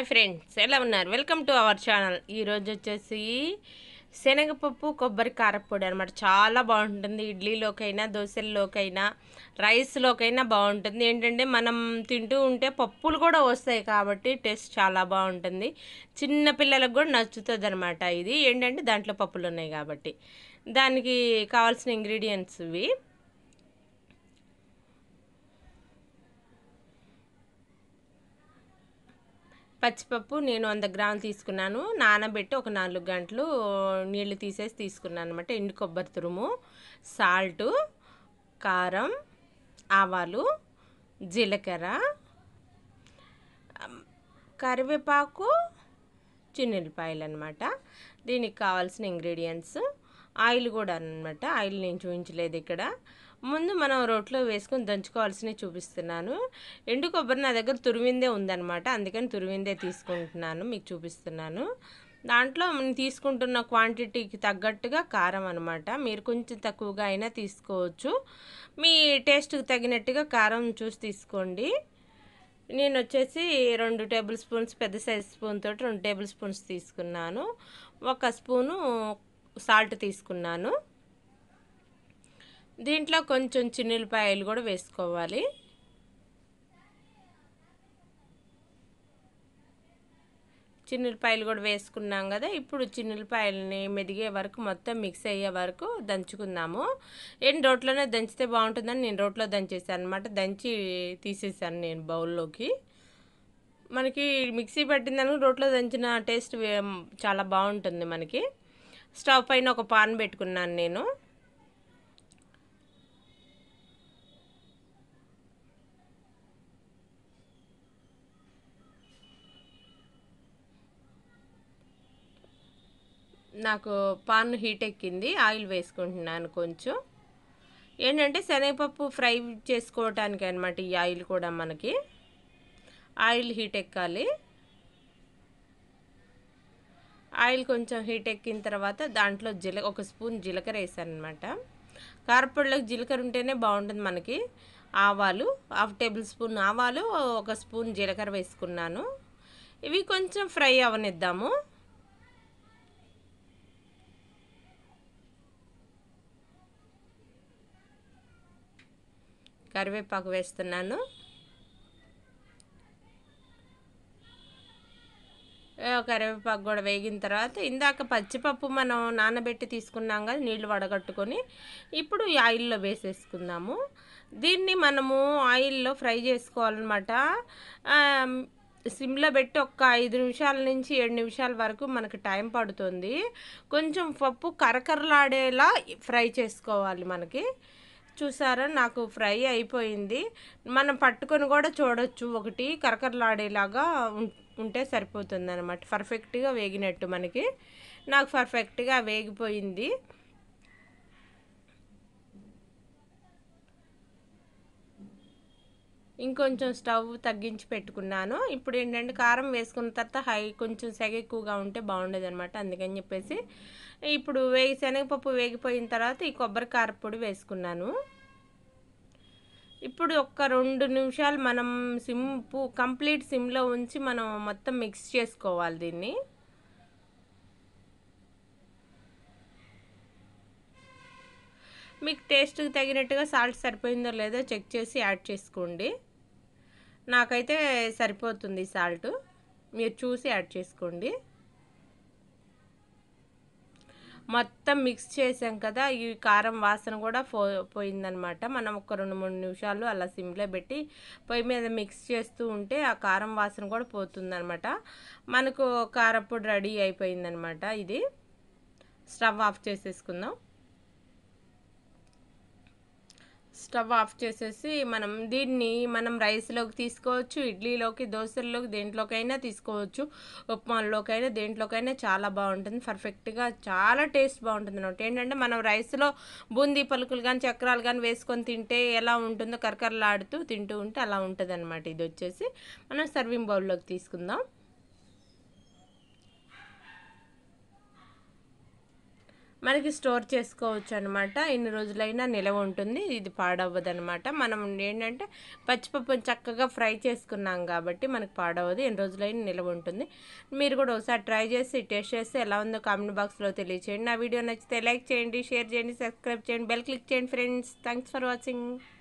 hi friends ఎలా ఉన్నారు welcome to our channel ఈరోజు వచ్చేసి శనగపప్పు కొబ్బరి కారపొడి అనమాట చాలా బాగుంటుంది ఇడ్లీలోకైనా దోశల్లోకైనా రైస్లోకైనా బాగుంటుంది ఏంటంటే మనం తింటూ ఉంటే పప్పులు కూడా వస్తాయి కాబట్టి టేస్ట్ చాలా బాగుంటుంది చిన్న పిల్లలకు కూడా నచ్చుతుంది అనమాట ఇది ఏంటంటే దాంట్లో పప్పులు ఉన్నాయి కాబట్టి దానికి కావాల్సిన ఇంగ్రీడియంట్స్ ఇవి పచ్చిపప్పు నేను వంద గ్రాములు తీసుకున్నాను నానబెట్టి ఒక నాలుగు గంటలు నీళ్లు తీసేసి తీసుకున్నాను అనమాట ఎండు కొబ్బరి తురుము సాల్టు కారం ఆవాలు జీలకర్ర కరివేపాకు చిన్నెల్లిపాయలు అనమాట దీనికి కావాల్సిన ఇంగ్రీడియంట్స్ ఆయిల్ కూడా అనమాట ఆయిల్ నేను చూపించలేదు ఇక్కడ ముందు మనం రోట్లో వేసుకొని దంచుకోవాల్సినవి చూపిస్తున్నాను ఎండు కొబ్బరి నా దగ్గర తురివిందే ఉందన్నమాట అందుకని తురివిందే తీసుకుంటున్నాను మీకు చూపిస్తున్నాను దాంట్లో మనం తీసుకుంటున్న క్వాంటిటీకి తగ్గట్టుగా కారం అనమాట మీరు కొంచెం తక్కువగా అయినా తీసుకోవచ్చు మీ టేస్ట్కి తగినట్టుగా కారం చూసి తీసుకోండి నేను వచ్చేసి రెండు టేబుల్ స్పూన్స్ పెద్ద సైజ్ స్పూన్ తోటి రెండు టేబుల్ స్పూన్స్ తీసుకున్నాను ఒక స్పూను సాల్ట్ తీసుకున్నాను దీంట్లో కొంచెం చిన్నులపాయలు కూడా వేసుకోవాలి చిన్నులపాయలు కూడా వేసుకున్నాం కదా ఇప్పుడు చిన్నులపాయలని మెదిగే వరకు మొత్తం మిక్స్ అయ్యే వరకు దంచుకుందాము ఏం రోట్లోనే దంచితే బాగుంటుందని నేను రోట్లో దంచేసాను అనమాట దంచి తీసేసాను నేను బౌల్లోకి మనకి మిక్సీ పట్టిందని రోట్లో దంచిన టేస్ట్ చాలా బాగుంటుంది మనకి స్టవ్ పైన ఒక పాన్ పెట్టుకున్నాను నేను నాకు పాన్ హీట్ ఎక్కింది ఆయిల్ వేసుకుంటున్నాను కొంచెం ఏంటంటే శనగపప్పు ఫ్రై చేసుకోవటానికి అనమాట ఈ ఆయిల్ కూడా మనకి ఆయిల్ హీట్ ఎక్కాలి ఆయిల్ కొంచెం హీట్ ఎక్కిన తర్వాత దాంట్లో జీల ఒక స్పూన్ జీలకర్ర వేసాను అనమాట కారపొడిలోకి జీలకర్ర ఉంటేనే బాగుంటుంది మనకి ఆవాలు హాఫ్ టేబుల్ స్పూన్ ఆవాలు ఒక స్పూన్ జీలకర్ర వేసుకున్నాను ఇవి కొంచెం ఫ్రై అవనిద్దాము కరివేపాకు వేస్తున్నాను కరివేపాకు కూడా వేగిన తర్వాత ఇందాక పచ్చిపప్పు మనం నానబెట్టి తీసుకున్నాం కదా నీళ్లు వడగట్టుకొని ఇప్పుడు ఈ ఆయిల్లో వేసేసుకుందాము దీన్ని మనము ఆయిల్లో ఫ్రై చేసుకోవాలన్నమాట సిమ్లో పెట్టి ఒక ఐదు నిమిషాల నుంచి ఏడు నిమిషాల వరకు మనకు టైం పడుతుంది కొంచెం పప్పు కరకరలాడేలా ఫ్రై చేసుకోవాలి మనకి చూసారా నాకు ఫ్రై అయిపోయింది మనం పట్టుకొని కూడా చూడొచ్చు ఒకటి కరకరలాడేలాగా ఉంటే సరిపోతుంది అనమాట పర్ఫెక్ట్గా వేగినట్టు మనకి నాకు పర్ఫెక్ట్గా వేగిపోయింది ఇంకొంచెం స్టవ్ తగ్గించి పెట్టుకున్నాను ఇప్పుడు ఏంటంటే కారం వేసుకున్న తర్వాత హై కొంచెం సెగ ఎక్కువగా ఉంటే బాగుండేది అనమాట అందుకని చెప్పేసి ఇప్పుడు వేగి శనగపప్పు వేగిపోయిన తర్వాత ఈ కొబ్బరి కారపొడి వేసుకున్నాను ఇప్పుడు ఒక రెండు నిమిషాలు మనం సిమ్ కంప్లీట్ సిమ్లో ఉంచి మనం మొత్తం మిక్స్ చేసుకోవాలి దీన్ని మీకు టేస్ట్కి తగినట్టుగా సాల్ట్ సరిపోయిందో లేదో చెక్ చేసి యాడ్ చేసుకోండి నాకైతే సరిపోతుంది సాల్ట్ మీరు చూసి యాడ్ చేసుకోండి మొత్తం మిక్స్ చేసాం కదా ఈ కారం వాసన కూడా పో పోయిందనమాట మనం ఒక రెండు మూడు నిమిషాలు అలా సిమ్లో పెట్టి పొయ్యి మీద మిక్స్ చేస్తూ ఉంటే ఆ కారం వాసన కూడా పోతుందనమాట మనకు కారపొడి రెడీ అయిపోయిందనమాట ఇది స్టవ్ ఆఫ్ చేసేసుకుందాం స్టవ్ ఆఫ్ చేసేసి మనం దీన్ని మనం రైస్లోకి తీసుకోవచ్చు ఇడ్లీలోకి దోశల్లోకి దేంట్లోకైనా తీసుకోవచ్చు ఉప్మాల్లోకైనా దేంట్లోకైనా చాలా బాగుంటుంది పర్ఫెక్ట్గా చాలా టేస్ట్ బాగుంటుంది అనమాట ఏంటంటే మనం రైస్లో బూందీ పలుకులు కానీ చక్రాలు కానీ వేసుకొని తింటే ఎలా ఉంటుందో కరకరలాడుతూ తింటూ ఉంటే అలా ఉంటుంది అనమాట ఇది వచ్చేసి మనం సర్వింగ్ బౌల్లోకి తీసుకుందాం మనకి స్టోర్ చేసుకోవచ్చు అనమాట ఎన్ని రోజులైనా నిలవ ఉంటుంది ఇది పాడవ్వదు అనమాట మనం ఏంటంటే పచ్చిపప్పుని చక్కగా ఫ్రై చేసుకున్నాం కాబట్టి మనకు పాడవదు ఎన్ని రోజులైనా నిలవ ఉంటుంది మీరు కూడా ఒకసారి ట్రై చేసి టేస్ట్ చేసి ఎలా ఉందో కామెంట్ బాక్స్లో తెలియచేయండి నా వీడియో నచ్చితే లైక్ చేయండి షేర్ చేయండి సబ్స్క్రైబ్ చేయండి బెల్ క్లిక్ చేయండి ఫ్రెండ్స్ థ్యాంక్స్ ఫర్ వాచింగ్